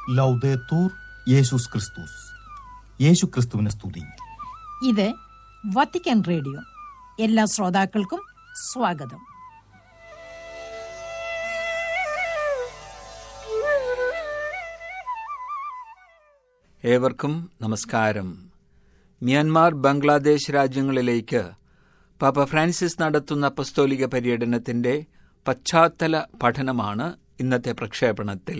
ലൗദേത്തൂർ യേശുസ് ക്രിസ്തുസ് യേശു ക്രിസ്തുവിനെ സ്തുതി ഇത് വത്തിക്കാൻ റേഡിയോ എല്ലാ ശ്രോതാക്കൾക്കും സ്വാഗതം ഏവർക്കും നമസ്കാരം മ്യാൻമാർ ബംഗ്ലാദേശ് രാജ്യങ്ങളിലേക്ക് പാപ്പ ഫ്രാൻസിസ് നടത്തുന്ന അപ്പസ്തോലിക പര്യടനത്തിന്റെ പശ്ചാത്തല പഠനമാണ് ഇന്നത്തെ പ്രക്ഷേപണത്തിൽ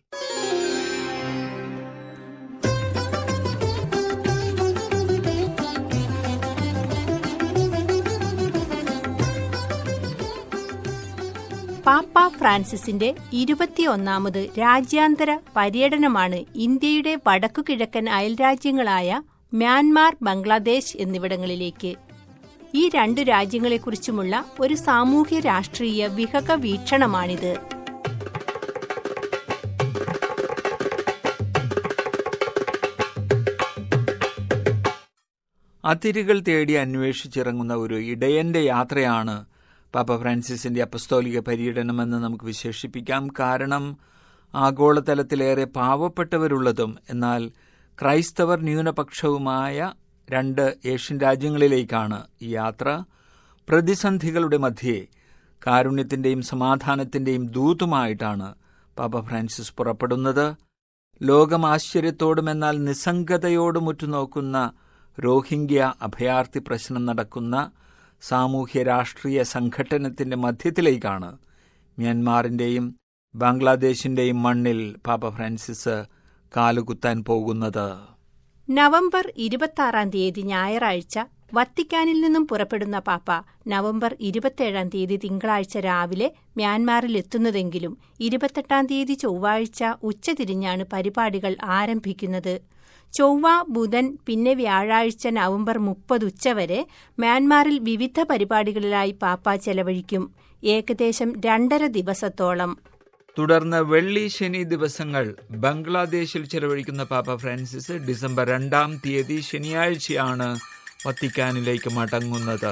പാപ്പ ഫ്രാൻസിസിന്റെ ഇരുപത്തിയൊന്നാമത് രാജ്യാന്തര പര്യടനമാണ് ഇന്ത്യയുടെ വടക്കുകിഴക്കൻ അയൽരാജ്യങ്ങളായ മ്യാൻമാർ ബംഗ്ലാദേശ് എന്നിവിടങ്ങളിലേക്ക് ഈ രണ്ടു രാജ്യങ്ങളെക്കുറിച്ചുമുള്ള ഒരു സാമൂഹ്യ രാഷ്ട്രീയ വിഹക വീക്ഷണമാണിത് അതിരുകൾ തേടി അന്വേഷിച്ചിറങ്ങുന്ന ഒരു ഇടയന്റെ യാത്രയാണ് പാപ്പ ഫ്രാൻസിസിന്റെ അപ്പസ്തോലിക പര്യടനമെന്ന് നമുക്ക് വിശേഷിപ്പിക്കാം കാരണം ആഗോളതലത്തിലേറെ പാവപ്പെട്ടവരുള്ളതും എന്നാൽ ക്രൈസ്തവർ ന്യൂനപക്ഷവുമായ രണ്ട് ഏഷ്യൻ രാജ്യങ്ങളിലേക്കാണ് ഈ യാത്ര പ്രതിസന്ധികളുടെ മധ്യേ കാരുണ്യത്തിന്റെയും സമാധാനത്തിന്റെയും ദൂതുമായിട്ടാണ് പാപ്പ ഫ്രാൻസിസ് പുറപ്പെടുന്നത് ലോകം ആശ്ചര്യത്തോടും എന്നാൽ നിസ്സംഗതയോടും ഉറ്റുനോക്കുന്ന റോഹിംഗ്യ അഭയാർത്ഥി പ്രശ്നം നടക്കുന്ന സാമൂഹ്യ രാഷ്ട്രീയ സംഘട്ടനത്തിന്റെ മധ്യത്തിലേക്കാണ് മ്യാൻമാറിന്റെയും ബംഗ്ലാദേശിന്റെയും മണ്ണിൽ പാപ്പ ഫ്രാൻസിസ് കാലുകുത്താൻ പോകുന്നത് നവംബർ ഇരുപത്തിയാറാം തീയതി ഞായറാഴ്ച വത്തിക്കാനിൽ നിന്നും പുറപ്പെടുന്ന പാപ്പ നവംബർ ഇരുപത്തിയേഴാം തീയതി തിങ്കളാഴ്ച രാവിലെ മ്യാൻമാറിൽ എത്തുന്നതെങ്കിലും ഇരുപത്തെട്ടാം തീയതി ചൊവ്വാഴ്ച ഉച്ചതിരിഞ്ഞാണ് പരിപാടികൾ ആരംഭിക്കുന്നത് ചൊവ്വ ബുധൻ പിന്നെ വ്യാഴാഴ്ച നവംബർ മുപ്പത് ഉച്ചവരെ മ്യാൻമാറിൽ വിവിധ പരിപാടികളിലായി പാപ്പ ചെലവഴിക്കും ഏകദേശം രണ്ടര ദിവസത്തോളം തുടർന്ന് വെള്ളി ശനി ദിവസങ്ങൾ ബംഗ്ലാദേശിൽ ചെലവഴിക്കുന്ന പാപ്പ ഫ്രാൻസിസ് ഡിസംബർ രണ്ടാം തീയതി ശനിയാഴ്ചയാണ് വത്തിക്കാനിലേക്ക് മടങ്ങുന്നത്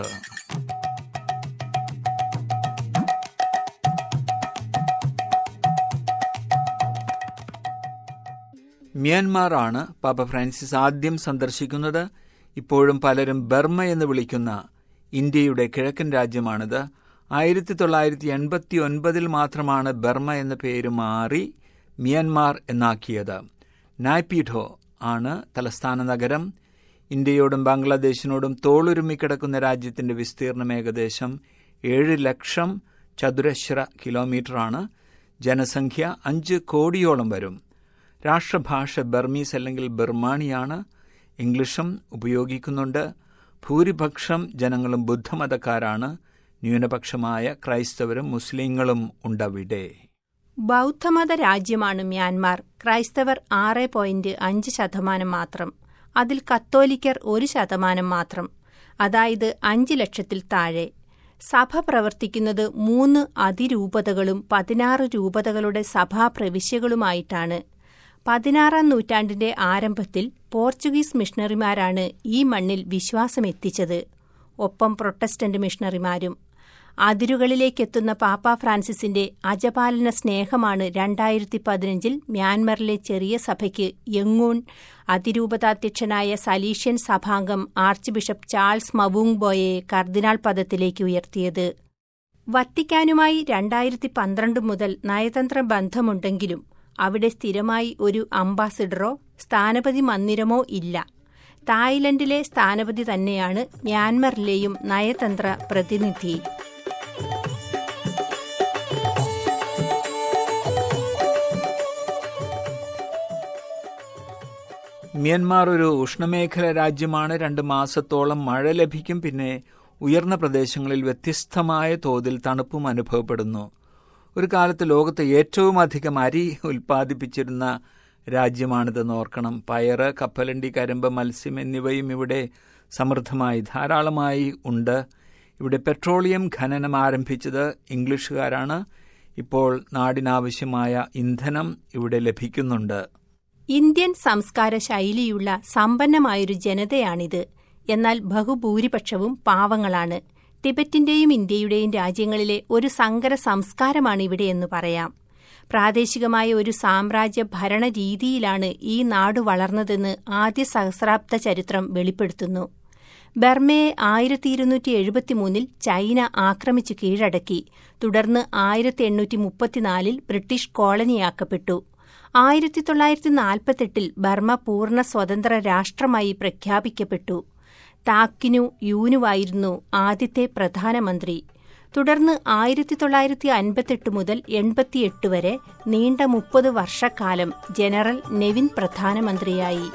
മ്യാൻമാർ ആണ് പാപ്പ ഫ്രാൻസിസ് ആദ്യം സന്ദർശിക്കുന്നത് ഇപ്പോഴും പലരും ബർമ്മ എന്ന് വിളിക്കുന്ന ഇന്ത്യയുടെ കിഴക്കൻ രാജ്യമാണിത് ആയിരത്തി തൊള്ളായിരത്തി എൺപത്തി ഒൻപതിൽ മാത്രമാണ് ബർമ്മ എന്ന പേര് മാറി മ്യാൻമാർ എന്നാക്കിയത് നായ്പീഠോ ആണ് തലസ്ഥാന നഗരം ഇന്ത്യയോടും ബംഗ്ലാദേശിനോടും തോളുരുമിക്കിടക്കുന്ന രാജ്യത്തിന്റെ വിസ്തീർണം ഏകദേശം ഏഴ് ലക്ഷം ചതുരശ്ര കിലോമീറ്ററാണ് ജനസംഖ്യ അഞ്ച് കോടിയോളം വരും രാഷ്ട്രഭാഷ ബർമീസ് അല്ലെങ്കിൽ ബർമാണിയാണ് ഇംഗ്ലീഷും ഉപയോഗിക്കുന്നുണ്ട് ഭൂരിപക്ഷം ജനങ്ങളും ബുദ്ധമതക്കാരാണ് ന്യൂനപക്ഷമായ ക്രൈസ്തവരും മുസ്ലിങ്ങളും ഉണ്ടവിടെ ബൗദ്ധമത രാജ്യമാണ് മ്യാൻമാർ ക്രൈസ്തവർ ആറ് പോയിന്റ് അഞ്ച് ശതമാനം മാത്രം അതിൽ കത്തോലിക്കർ ഒരു ശതമാനം മാത്രം അതായത് അഞ്ച് ലക്ഷത്തിൽ താഴെ സഭ പ്രവർത്തിക്കുന്നത് മൂന്ന് അതിരൂപതകളും പതിനാറ് രൂപതകളുടെ സഭാ പ്രവിശ്യകളുമായിട്ടാണ് പതിനാറാം നൂറ്റാണ്ടിന്റെ ആരംഭത്തിൽ പോർച്ചുഗീസ് മിഷണറിമാരാണ് ഈ മണ്ണിൽ വിശ്വാസമെത്തിച്ചത് ഒപ്പം പ്രൊട്ടസ്റ്റന്റ് മിഷണറിമാരും അതിരുകളിലേക്കെത്തുന്ന പാപ്പ ഫ്രാൻസിസിന്റെ അജപാലന സ്നേഹമാണ് രണ്ടായിരത്തി പതിനഞ്ചിൽ മ്യാൻമറിലെ ചെറിയ സഭയ്ക്ക് യങ്ങൂൺ അതിരൂപതാധ്യക്ഷനായ സലീഷ്യൻ സഭാംഗം ആർച്ച് ബിഷപ്പ് ചാൾസ് മവൂങ് ബോയെ കർദിനാൾ പദത്തിലേക്ക് ഉയർത്തിയത് വത്തിക്കാനുമായി രണ്ടായിരത്തി പന്ത്രണ്ട് മുതൽ നയതന്ത്ര ബന്ധമുണ്ടെങ്കിലും അവിടെ സ്ഥിരമായി ഒരു അംബാസിഡറോ സ്ഥാനപതി മന്ദിരമോ ഇല്ല തായ്ലൻഡിലെ സ്ഥാനപതി തന്നെയാണ് മ്യാൻമറിലെയും നയതന്ത്ര പ്രതിനിധി മ്യാൻമാർ ഒരു ഉഷ്ണമേഖല രാജ്യമാണ് രണ്ട് മാസത്തോളം മഴ ലഭിക്കും പിന്നെ ഉയർന്ന പ്രദേശങ്ങളിൽ വ്യത്യസ്തമായ തോതിൽ തണുപ്പും അനുഭവപ്പെടുന്നു ഒരു കാലത്ത് ലോകത്ത് ഏറ്റവും അധികം അരി ഉൽപ്പാദിപ്പിച്ചിരുന്ന രാജ്യമാണിതെന്ന് ഓർക്കണം പയറ് കപ്പലണ്ടി കരിമ്പ് മത്സ്യം എന്നിവയും ഇവിടെ സമൃദ്ധമായി ധാരാളമായി ഉണ്ട് ഇവിടെ പെട്രോളിയം ഖനനം ആരംഭിച്ചത് ഇംഗ്ലീഷുകാരാണ് ഇപ്പോൾ നാടിനാവശ്യമായ ഇന്ധനം ഇവിടെ ലഭിക്കുന്നുണ്ട് ഇന്ത്യൻ സംസ്കാര ശൈലിയുള്ള സമ്പന്നമായൊരു ജനതയാണിത് എന്നാൽ ബഹുഭൂരിപക്ഷവും പാവങ്ങളാണ് ടിബറ്റിന്റെയും ഇന്ത്യയുടെയും രാജ്യങ്ങളിലെ ഒരു സങ്കര സംസ്കാരമാണ് ഇവിടെയെന്ന് പറയാം പ്രാദേശികമായ ഒരു സാമ്രാജ്യ ഭരണ രീതിയിലാണ് ഈ നാടു വളർന്നതെന്ന് ആദ്യ സഹസ്രാബ്ദ ചരിത്രം വെളിപ്പെടുത്തുന്നു ബർമയെ ആയിരത്തി ഇരുന്നൂറ്റി എഴുപത്തിമൂന്നിൽ ചൈന ആക്രമിച്ചു കീഴടക്കി തുടർന്ന് ആയിരത്തി എണ്ണൂറ്റി മുപ്പത്തിനാലിൽ ബ്രിട്ടീഷ് കോളനിയാക്കപ്പെട്ടു ആയിരത്തി തൊള്ളായിരത്തി നാൽപ്പത്തെട്ടിൽ ബർമ പൂർണ്ണ സ്വതന്ത്ര രാഷ്ട്രമായി പ്രഖ്യാപിക്കപ്പെട്ടു താക്കിനു യൂനുവായിരുന്നു ആദ്യത്തെ പ്രധാനമന്ത്രി തുടർന്ന് ആയിരത്തി തൊള്ളായിരത്തി അൻപത്തെട്ട് മുതൽ എൺപത്തിയെട്ട് വരെ നീണ്ട മുപ്പത് വർഷക്കാലം ജനറൽ നെവിൻ പ്രധാനമന്ത്രിയായി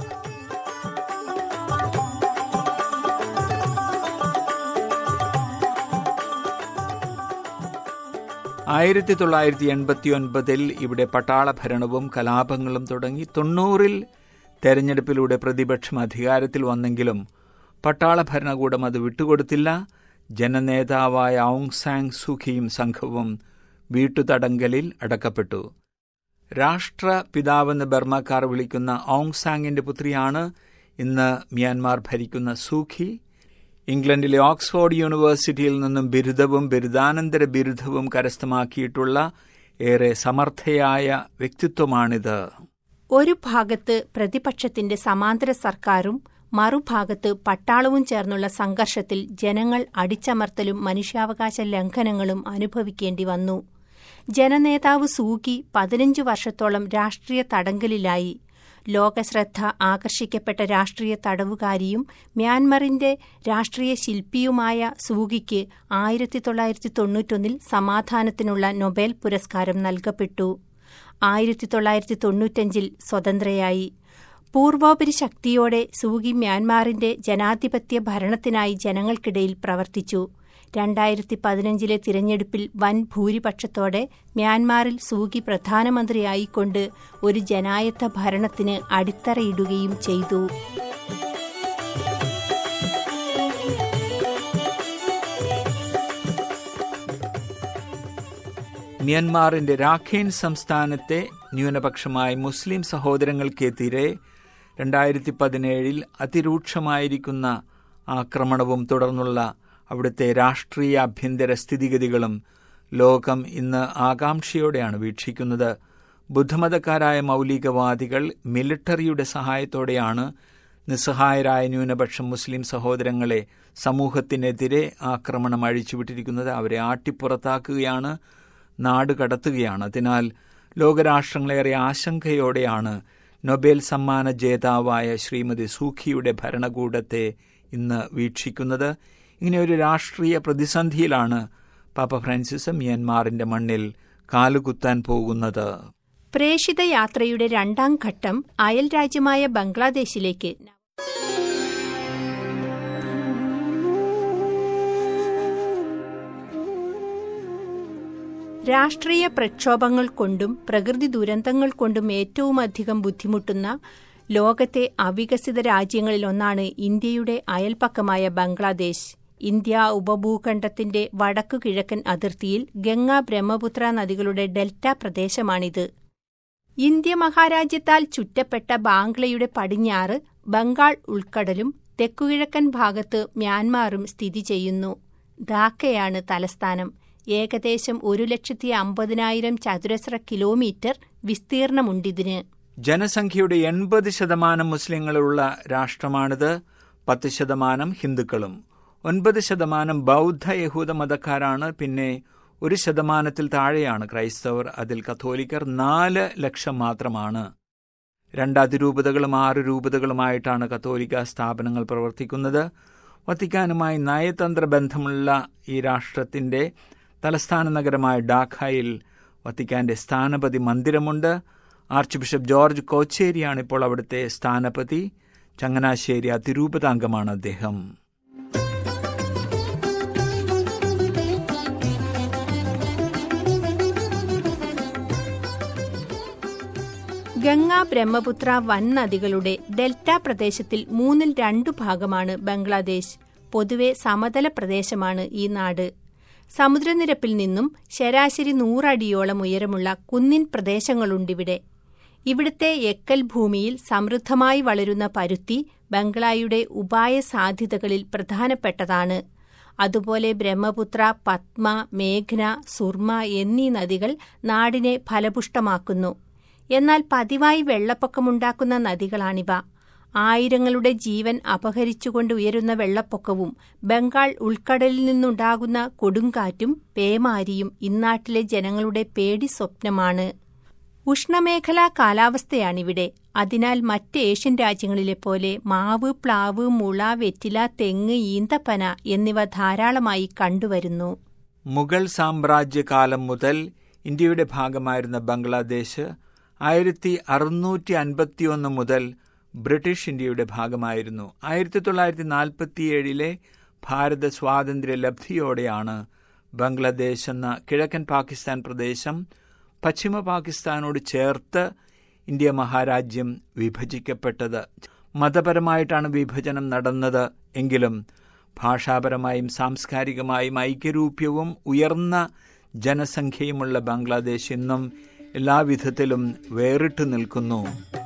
ആയിരത്തി തൊള്ളായിരത്തി എൺപത്തി ഒൻപതിൽ ഇവിടെ പട്ടാള ഭരണവും കലാപങ്ങളും തുടങ്ങി തൊണ്ണൂറിൽ തെരഞ്ഞെടുപ്പിലൂടെ പ്രതിപക്ഷം അധികാരത്തിൽ വന്നെങ്കിലും പട്ടാള ഭരണകൂടം അത് വിട്ടുകൊടുത്തില്ല ജനനേതാവായ ഔങ് സാങ് സുഖിയും സംഘവും വീട്ടുതടങ്കലിൽ അടക്കപ്പെട്ടു രാഷ്ട്രപിതാവെന്ന് ബർമക്കാർ വിളിക്കുന്ന ഔങ് സാങ്ങിന്റെ പുത്രിയാണ് ഇന്ന് മ്യാൻമാർ ഭരിക്കുന്ന സൂഖി ഇംഗ്ലണ്ടിലെ ഓക്സ്ഫോർഡ് യൂണിവേഴ്സിറ്റിയിൽ നിന്നും ബിരുദവും ബിരുദാനന്തര ബിരുദവും കരസ്ഥമാക്കിയിട്ടുള്ള ഏറെ സമർത്ഥയായ വ്യക്തിത്വമാണിത് ഒരു ഭാഗത്ത് പ്രതിപക്ഷത്തിന്റെ സമാന്തര സർക്കാരും മറുഭാഗത്ത് പട്ടാളവും ചേർന്നുള്ള സംഘർഷത്തിൽ ജനങ്ങൾ അടിച്ചമർത്തലും മനുഷ്യാവകാശ ലംഘനങ്ങളും അനുഭവിക്കേണ്ടി വന്നു ജനനേതാവ് സൂകി പതിനഞ്ചു വർഷത്തോളം രാഷ്ട്രീയ തടങ്കലിലായി ലോകശ്രദ്ധ ആകർഷിക്കപ്പെട്ട രാഷ്ട്രീയ തടവുകാരിയും മ്യാൻമറിന്റെ രാഷ്ട്രീയ ശില്പിയുമായ സൂകിക്ക് ആയിരത്തി തൊള്ളായിരത്തി തൊണ്ണൂറ്റൊന്നിൽ സമാധാനത്തിനുള്ള നൊബേൽ പുരസ്കാരം നൽകപ്പെട്ടു ആയിരത്തി തൊള്ളായിരത്തി തൊണ്ണൂറ്റഞ്ചിൽ സ്വതന്ത്രയായി പൂർവോപരി ശക്തിയോടെ സൂകി മ്യാൻമാറിന്റെ ജനാധിപത്യ ഭരണത്തിനായി ജനങ്ങൾക്കിടയിൽ പ്രവർത്തിച്ചു രണ്ടായിരത്തി പതിനഞ്ചിലെ തിരഞ്ഞെടുപ്പിൽ വൻ ഭൂരിപക്ഷത്തോടെ മ്യാൻമാറിൽ സൂകി പ്രധാനമന്ത്രിയായിക്കൊണ്ട് ഒരു ജനായത്ത ഭരണത്തിന് അടിത്തറയിടുകയും ചെയ്തു മ്യാൻമാറിന്റെ രാഖേൻ സംസ്ഥാനത്തെ ന്യൂനപക്ഷമായ മുസ്ലിം സഹോദരങ്ങൾക്കെതിരെ രണ്ടായിരത്തി പതിനേഴിൽ അതിരൂക്ഷമായിരിക്കുന്ന ആക്രമണവും തുടർന്നുള്ള അവിടുത്തെ രാഷ്ട്രീയ ആഭ്യന്തര സ്ഥിതിഗതികളും ലോകം ഇന്ന് ആകാംക്ഷയോടെയാണ് വീക്ഷിക്കുന്നത് ബുദ്ധമതക്കാരായ മൗലികവാദികൾ മിലിട്ടറിയുടെ സഹായത്തോടെയാണ് നിസ്സഹായരായ ന്യൂനപക്ഷം മുസ്ലിം സഹോദരങ്ങളെ സമൂഹത്തിനെതിരെ ആക്രമണം അഴിച്ചുവിട്ടിരിക്കുന്നത് അവരെ ആട്ടിപ്പുറത്താക്കുകയാണ് നാട് കടത്തുകയാണ് അതിനാൽ ലോകരാഷ്ട്രങ്ങളേറെ ആശങ്കയോടെയാണ് നൊബേൽ സമ്മാന ജേതാവായ ശ്രീമതി സൂഖിയുടെ ഭരണകൂടത്തെ ഇന്ന് വീക്ഷിക്കുന്നത് ഇങ്ങനെ ഒരു രാഷ്ട്രീയ പ്രതിസന്ധിയിലാണ് പാപ്പ ഫ്രാൻസിസ് മ്യാൻമാറിന്റെ മണ്ണിൽ കാലുകുത്താൻ പോകുന്നത് പ്രേഷിത യാത്രയുടെ രണ്ടാം ഘട്ടം അയൽ രാജ്യമായ ബംഗ്ലാദേശിലേക്ക് രാഷ്ട്രീയ പ്രക്ഷോഭങ്ങൾ കൊണ്ടും പ്രകൃതി ദുരന്തങ്ങൾ കൊണ്ടും ഏറ്റവുമധികം ബുദ്ധിമുട്ടുന്ന ലോകത്തെ അവികസിത രാജ്യങ്ങളിലൊന്നാണ് ഇന്ത്യയുടെ അയൽപ്പക്കമായ ബംഗ്ലാദേശ് ഇന്ത്യ ഉപഭൂഖണ്ഡത്തിന്റെ വടക്കു കിഴക്കൻ അതിർത്തിയിൽ ഗംഗ ബ്രഹ്മപുത്ര നദികളുടെ ഡെൽറ്റ പ്രദേശമാണിത് ഇന്ത്യ മഹാരാജ്യത്താൽ ചുറ്റപ്പെട്ട ബാംഗ്ലയുടെ പടിഞ്ഞാറ് ബംഗാൾ ഉൾക്കടലും തെക്കുകിഴക്കൻ ഭാഗത്ത് മ്യാൻമാറും സ്ഥിതി ചെയ്യുന്നു ധാക്കയാണ് തലസ്ഥാനം ഏകദേശം ഒരു ലക്ഷത്തി അമ്പതിനായിരം ചതുരശ്ര കിലോമീറ്റർ വിസ്തീർണമുണ്ടിതിന് ജനസംഖ്യയുടെ എൺപത് ശതമാനം മുസ്ലിങ്ങളുള്ള രാഷ്ട്രമാണിത് പത്ത് ശതമാനം ഹിന്ദുക്കളും ഒൻപത് ശതമാനം ബൗദ്ധ യഹൂദ മതക്കാരാണ് പിന്നെ ഒരു ശതമാനത്തിൽ താഴെയാണ് ക്രൈസ്തവർ അതിൽ കത്തോലിക്കർ നാല് ലക്ഷം മാത്രമാണ് രണ്ട് അതിരൂപതകളും ആറ് രൂപതകളുമായിട്ടാണ് കത്തോലിക്ക സ്ഥാപനങ്ങൾ പ്രവർത്തിക്കുന്നത് വത്തിക്കാനുമായി നയതന്ത്ര ബന്ധമുള്ള ഈ രാഷ്ട്രത്തിന്റെ തലസ്ഥാന നഗരമായ ഡാഖയിൽ വത്തിക്കാന്റെ സ്ഥാനപതി മന്ദിരമുണ്ട് ആർച്ച് ബിഷപ്പ് ജോർജ് കോച്ചേരിയാണ് ഇപ്പോൾ അവിടുത്തെ സ്ഥാനപതി ചങ്ങനാശ്ശേരി അതിരൂപതാംഗമാണ് അദ്ദേഹം ഗംഗ ബ്രഹ്മപുത്ര വൻ നദികളുടെ ഡെൽറ്റ പ്രദേശത്തിൽ മൂന്നിൽ രണ്ടു ഭാഗമാണ് ബംഗ്ലാദേശ് പൊതുവെ സമതല പ്രദേശമാണ് ഈ നാട് സമുദ്രനിരപ്പിൽ നിന്നും ശരാശരി നൂറടിയോളം ഉയരമുള്ള കുന്നിൻ പ്രദേശങ്ങളുണ്ടിവിടെ ഇവിടുത്തെ എക്കൽ ഭൂമിയിൽ സമൃദ്ധമായി വളരുന്ന പരുത്തി ബംഗ്ലായുടെ ഉപായ സാധ്യതകളിൽ പ്രധാനപ്പെട്ടതാണ് അതുപോലെ ബ്രഹ്മപുത്ര പത്മ മേഘ്ന സുർമ എന്നീ നദികൾ നാടിനെ ഫലപുഷ്ടമാക്കുന്നു എന്നാൽ പതിവായി വെള്ളപ്പൊക്കമുണ്ടാക്കുന്ന നദികളാണിവ ആയിരങ്ങളുടെ ജീവൻ അപഹരിച്ചുകൊണ്ട് ഉയരുന്ന വെള്ളപ്പൊക്കവും ബംഗാൾ ഉൾക്കടലിൽ നിന്നുണ്ടാകുന്ന കൊടുങ്കാറ്റും പേമാരിയും ഇന്നാട്ടിലെ ജനങ്ങളുടെ പേടി സ്വപ്നമാണ് ഉഷ്ണമേഖലാ കാലാവസ്ഥയാണിവിടെ അതിനാൽ മറ്റ് ഏഷ്യൻ രാജ്യങ്ങളിലെ പോലെ മാവ് പ്ലാവ് മുള വെറ്റില തെങ്ങ് ഈന്തപ്പന എന്നിവ ധാരാളമായി കണ്ടുവരുന്നു മുഗൾ സാമ്രാജ്യകാലം മുതൽ ഇന്ത്യയുടെ ഭാഗമായിരുന്ന ബംഗ്ലാദേശ് ആയിരത്തി അറുന്നൂറ്റി അൻപത്തിയൊന്ന് മുതൽ ബ്രിട്ടീഷ് ഇന്ത്യയുടെ ഭാഗമായിരുന്നു ആയിരത്തി തൊള്ളായിരത്തി നാൽപ്പത്തിയേഴിലെ ഭാരത സ്വാതന്ത്ര്യ ലബ്ധിയോടെയാണ് ബംഗ്ലാദേശ് എന്ന കിഴക്കൻ പാകിസ്ഥാൻ പ്രദേശം പശ്ചിമ പാകിസ്ഥാനോട് ചേർത്ത് ഇന്ത്യ മഹാരാജ്യം വിഭജിക്കപ്പെട്ടത് മതപരമായിട്ടാണ് വിഭജനം നടന്നത് എങ്കിലും ഭാഷാപരമായും സാംസ്കാരികമായും ഐക്യരൂപ്യവും ഉയർന്ന ജനസംഖ്യയുമുള്ള ബംഗ്ലാദേശ് ഇന്നും എല്ലാവിധത്തിലും വേറിട്ടു നിൽക്കുന്നു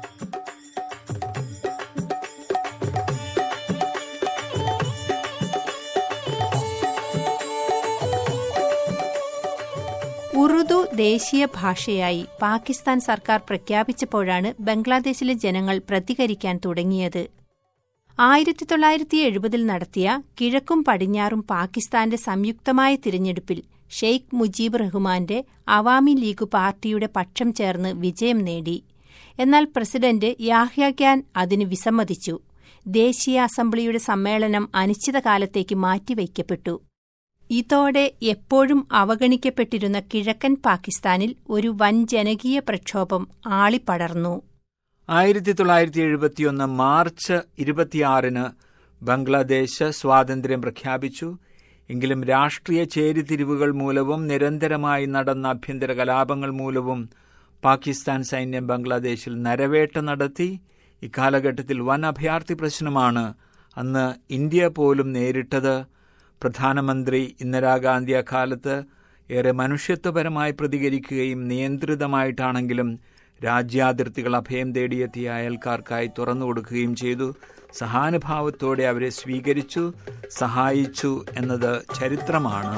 ഉറുദു ദേശീയ ഭാഷയായി പാകിസ്ഥാൻ സർക്കാർ പ്രഖ്യാപിച്ചപ്പോഴാണ് ബംഗ്ലാദേശിലെ ജനങ്ങൾ പ്രതികരിക്കാൻ തുടങ്ങിയത് ആയിരത്തി തൊള്ളായിരത്തി എഴുപതിൽ നടത്തിയ കിഴക്കും പടിഞ്ഞാറും പാകിസ്ഥാന്റെ സംയുക്തമായ തിരഞ്ഞെടുപ്പിൽ ഷെയ്ഖ് മുജീബ് റഹ്മാന്റെ അവാമി ലീഗ് പാർട്ടിയുടെ പക്ഷം ചേർന്ന് വിജയം നേടി എന്നാൽ പ്രസിഡന്റ് യാഹ്യ ഖാൻ അതിന് വിസമ്മതിച്ചു ദേശീയ അസംബ്ലിയുടെ സമ്മേളനം അനിശ്ചിതകാലത്തേക്ക് മാറ്റിവയ്ക്കപ്പെട്ടു ഇതോടെ എപ്പോഴും അവഗണിക്കപ്പെട്ടിരുന്ന കിഴക്കൻ പാകിസ്ഥാനിൽ ഒരു വൻ ജനകീയ പ്രക്ഷോഭം ആളിപ്പടർന്നു ആയിരത്തി തൊള്ളായിരത്തി എഴുപത്തിയൊന്ന് മാർച്ച് ഇരുപത്തിയാറിന് ബംഗ്ലാദേശ് സ്വാതന്ത്ര്യം പ്രഖ്യാപിച്ചു എങ്കിലും രാഷ്ട്രീയ ചേരിതിരിവുകൾ മൂലവും നിരന്തരമായി നടന്ന ആഭ്യന്തര കലാപങ്ങൾ മൂലവും പാകിസ്ഥാൻ സൈന്യം ബംഗ്ലാദേശിൽ നരവേട്ട നടത്തി ഇക്കാലഘട്ടത്തിൽ വൻ അഭയാർത്ഥി പ്രശ്നമാണ് അന്ന് ഇന്ത്യ പോലും നേരിട്ടത് പ്രധാനമന്ത്രി ഇന്ദിരാഗാന്ധി അക്കാലത്ത് ഏറെ മനുഷ്യത്വപരമായി പ്രതികരിക്കുകയും നിയന്ത്രിതമായിട്ടാണെങ്കിലും രാജ്യാതിർത്തികൾ അഭയം തേടിയെത്തിയ അയൽക്കാർക്കായി തുറന്നു കൊടുക്കുകയും ചെയ്തു സഹാനുഭാവത്തോടെ അവരെ സ്വീകരിച്ചു സഹായിച്ചു എന്നത് ചരിത്രമാണ്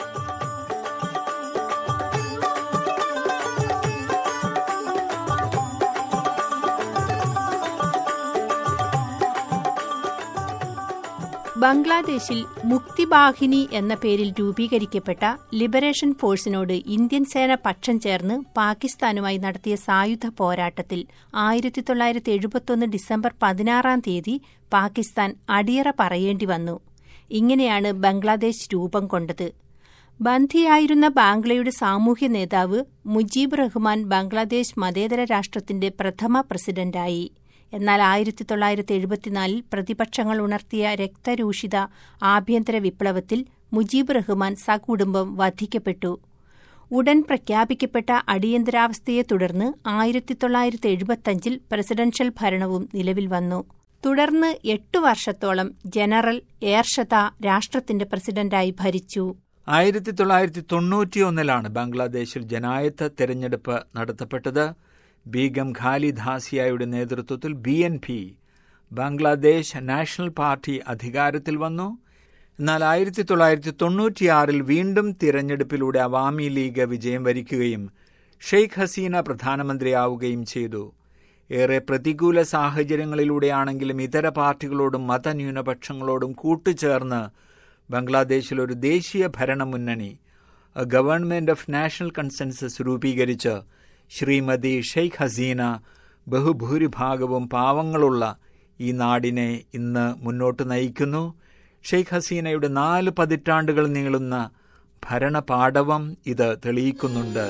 ബംഗ്ലാദേശിൽ മുക്തിബാഹിനി എന്ന പേരിൽ രൂപീകരിക്കപ്പെട്ട ലിബറേഷൻ ഫോഴ്സിനോട് ഇന്ത്യൻ സേന പക്ഷം ചേർന്ന് പാകിസ്ഥാനുമായി നടത്തിയ സായുധ പോരാട്ടത്തിൽ ആയിരത്തി തൊള്ളായിരത്തി എഴുപത്തൊന്ന് ഡിസംബർ പതിനാറാം തീയതി പാകിസ്ഥാൻ അടിയറ പറയേണ്ടി വന്നു ഇങ്ങനെയാണ് ബംഗ്ലാദേശ് രൂപം കൊണ്ടത് ബന്ധിയായിരുന്ന ബാംഗ്ലയുടെ സാമൂഹ്യ നേതാവ് മുജീബ് റഹ്മാൻ ബംഗ്ലാദേശ് മതേതര രാഷ്ട്രത്തിന്റെ പ്രഥമ പ്രസിഡന്റായി എന്നാൽ ആയിരത്തി തൊള്ളായിരത്തി എഴുപത്തിനാലിൽ പ്രതിപക്ഷങ്ങൾ ഉണർത്തിയ രക്തരൂഷിത ആഭ്യന്തര വിപ്ലവത്തിൽ മുജീബ് റഹ്മാൻ സകുടുംബം വധിക്കപ്പെട്ടു ഉടൻ പ്രഖ്യാപിക്കപ്പെട്ട അടിയന്തരാവസ്ഥയെ തുടർന്ന് ആയിരത്തി തൊള്ളായിരത്തി എഴുപത്തഞ്ചിൽ പ്രസിഡൻഷ്യൽ ഭരണവും നിലവിൽ വന്നു തുടർന്ന് എട്ടു വർഷത്തോളം ജനറൽ ഏർഷത രാഷ്ട്രത്തിന്റെ പ്രസിഡന്റായി ഭരിച്ചു ആയിരത്തി തൊള്ളായിരത്തി തൊണ്ണൂറ്റിയൊന്നിലാണ് ബംഗ്ലാദേശിൽ ജനായത്ത തെരഞ്ഞെടുപ്പ് നടത്തപ്പെട്ടത് ബീഗം ഖാലിദ് ഹാസിയയുടെ നേതൃത്വത്തിൽ B N P Bangladesh national party അധികാരത്തിൽ വന്നു എന്നാൽ ആയിരത്തി തൊള്ളായിരത്തി തൊണ്ണൂറ്റിയാറിൽ വീണ്ടും തിരഞ്ഞെടുപ്പിലൂടെ അവാമി ലീഗ് വിജയം വരിക്കുകയും ഷെയ്ഖ് ഹസീന പ്രധാനമന്ത്രിയാവുകയും ചെയ്തു ഏറെ പ്രതികൂല സാഹചര്യങ്ങളിലൂടെയാണെങ്കിലും ഇതര പാർട്ടികളോടും മതന്യൂനപക്ഷങ്ങളോടും കൂട്ടുചേർന്ന് ബംഗ്ലാദേശിൽ ഒരു ദേശീയ ഭരണമുന്നണി ഗവൺമെന്റ് ഓഫ് നാഷണൽ കൺസെൻസസ് രൂപീകരിച്ച് ശ്രീമതി ഷെയ്ഖ് ഹസീന ബഹുഭൂരിഭാഗവും പാവങ്ങളുള്ള ഈ നാടിനെ ഇന്ന് മുന്നോട്ട് നയിക്കുന്നു ഷെയ്ഖ് ഹസീനയുടെ നാല് പതിറ്റാണ്ടുകൾ നീളുന്ന ഭരണപാടവം ഇത് തെളിയിക്കുന്നുണ്ട്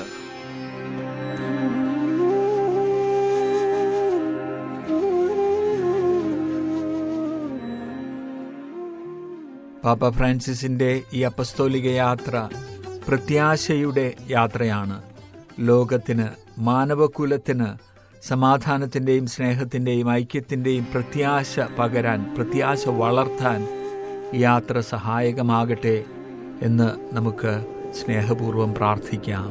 പാപ്പ ഫ്രാൻസിസിന്റെ ഈ അപ്പസ്തോലിക യാത്ര പ്രത്യാശയുടെ യാത്രയാണ് ലോകത്തിന് മാനവകുലത്തിന് സമാധാനത്തിന്റെയും സ്നേഹത്തിന്റെയും ഐക്യത്തിന്റെയും പ്രത്യാശ പകരാൻ പ്രത്യാശ വളർത്താൻ യാത്ര സഹായകമാകട്ടെ എന്ന് നമുക്ക് സ്നേഹപൂർവ്വം പ്രാർത്ഥിക്കാം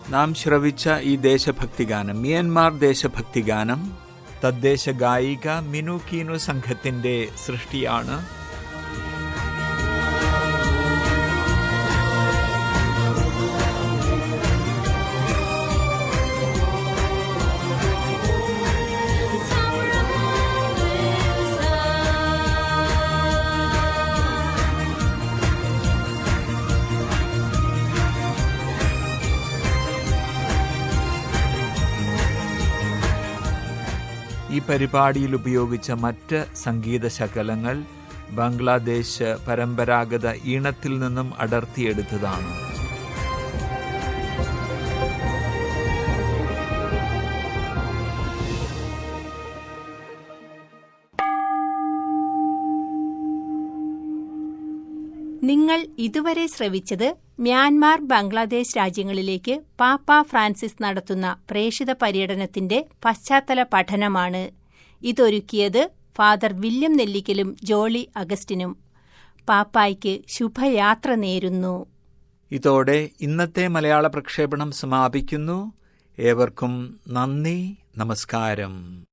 നാം ശ്രവിച്ച ഈ ദേശഭക്തിഗാനം മിയന്മാർ ദേശഭക്തിഗാനം തദ്ദേശ ഗായിക മിനു കീനു സംഘത്തിന്റെ സൃഷ്ടിയാണ് ഈ പരിപാടിയിൽ ഉപയോഗിച്ച മറ്റ് സംഗീത ശകലങ്ങൾ ബംഗ്ലാദേശ് പരമ്പരാഗത ഈണത്തിൽ നിന്നും അടർത്തിയെടുത്തതാണ് നിങ്ങൾ ഇതുവരെ ശ്രവിച്ചത് മ്യാൻമാർ ബംഗ്ലാദേശ് രാജ്യങ്ങളിലേക്ക് പാപ്പ ഫ്രാൻസിസ് നടത്തുന്ന പ്രേഷിത പര്യടനത്തിന്റെ പശ്ചാത്തല പഠനമാണ് ഇതൊരുക്കിയത് ഫാദർ വില്യം നെല്ലിക്കലും ജോളി അഗസ്റ്റിനും പാപ്പായ്ക്ക് ശുഭയാത്ര നേരുന്നു ഇതോടെ ഇന്നത്തെ മലയാള പ്രക്ഷേപണം സമാപിക്കുന്നു ഏവർക്കും നന്ദി നമസ്കാരം